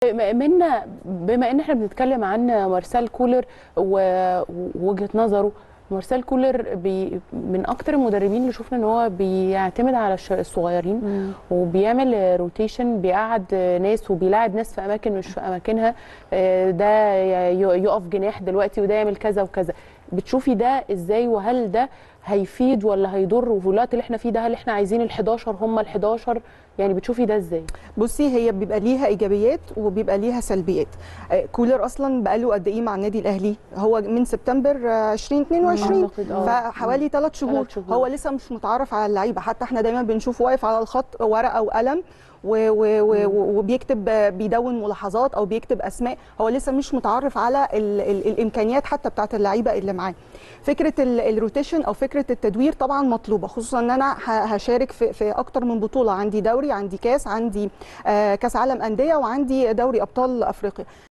منا بما ان احنا بنتكلم عن مارسيل كولر و- ووجهه نظره مارسيل كولر بي من اكتر المدربين اللي شفنا ان هو بيعتمد على الش- الصغيرين وبيعمل روتيشن بيقعد ناس وبيلاعب ناس في اماكن مش في اماكنها آه، ده ي- يقف جناح دلوقتي وده يعمل كذا وكذا بتشوفي ده ازاي وهل ده هيفيد ولا هيضر وفي الوقت اللي احنا فيه ده هل احنا عايزين ال 11 هم ال 11 يعني بتشوفي ده ازاي؟ بصي هي بيبقى ليها ايجابيات وبيبقى ليها سلبيات آه، كولر اصلا بقاله قد ايه مع النادي الاهلي هو من سبتمبر آه، 2022 أعتقد، آه. فحوالي ثلاث شهور. تلات شهور. هو لسه مش متعرف على اللعيبه حتى احنا دايما بنشوف واقف على الخط ورقه وقلم و و و وبيكتب آه، بيدون ملاحظات او بيكتب اسماء هو لسه مش متعرف على ال ال الامكانيات حتى بتاعت اللعيبه اللي معاه فكره ال- الروتيشن او فكره التدوير طبعا مطلوبه خصوصا ان انا ه- هشارك في, في اكتر من بطوله عندي دوري عندي كاس عندي آه، كاس عالم انديه وعندي دوري ابطال افريقيا